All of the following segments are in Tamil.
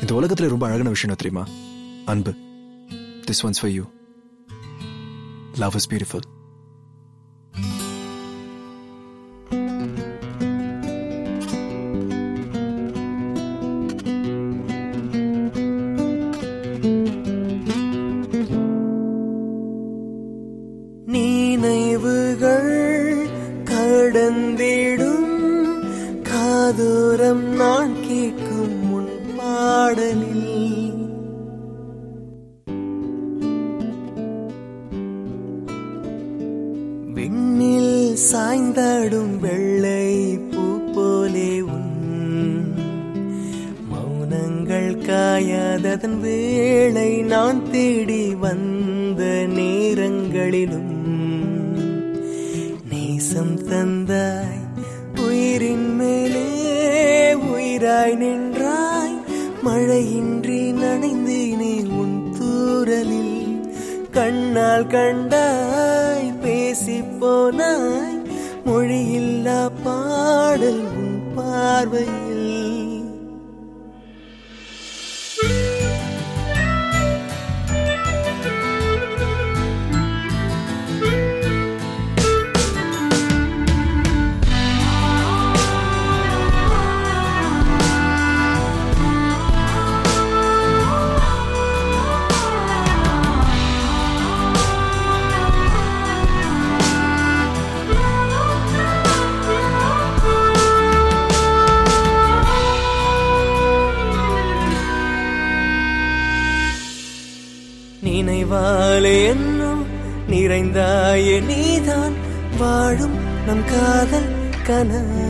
இந்த உலகத்துல ரொம்ப அழகான விஷயம் என்ன தெரியுமா அன்பு this one's for you love is beautiful நினைவுகள் கடந்திடும் காதோரம் நான் கேட்கும் முன் பாடலில் விண்ணில் சாய்ந்தாடும் வெள்ளை பூ போலே உன் மௌனங்கள் காயாததன் வேளை நான் தேடி வந்த நேரங்களிலும் நேசம் தந்தாய் உயிரின் மேலே உயிராய் நின்றாய் மழையின்றி நனைந்தேனே உன் தூரலில் கண்ணால் கண்டாய் பேசி போனாய் மொழியில்லா பாடல் உன் பார்வையில் நினைவாலே என்னும் நிறைந்தாயே நீதான் வாழும் நம் காதல் கன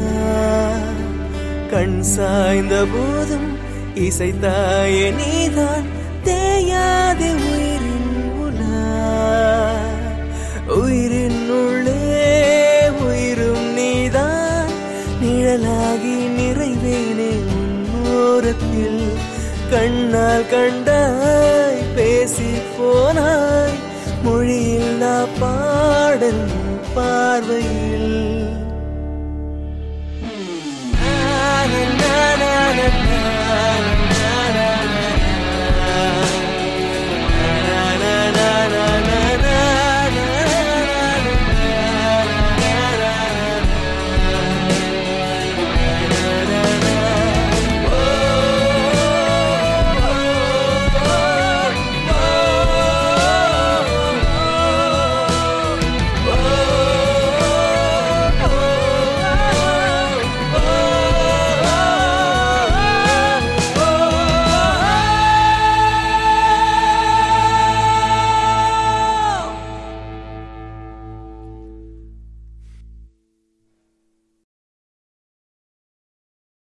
கண் சாய்ந்த போதும் இசைத்தாயே நீதான் தேயாதே உயிரின் உலா உயிரின் உள்ளே உயிரும் நீதான் நிழலாகி நிறைவேனே உன்னோரத்தில் கண்ணால் கண்டாய் பேசி போனாய் மொழியில்லா பாடல் உன் பார்வையில்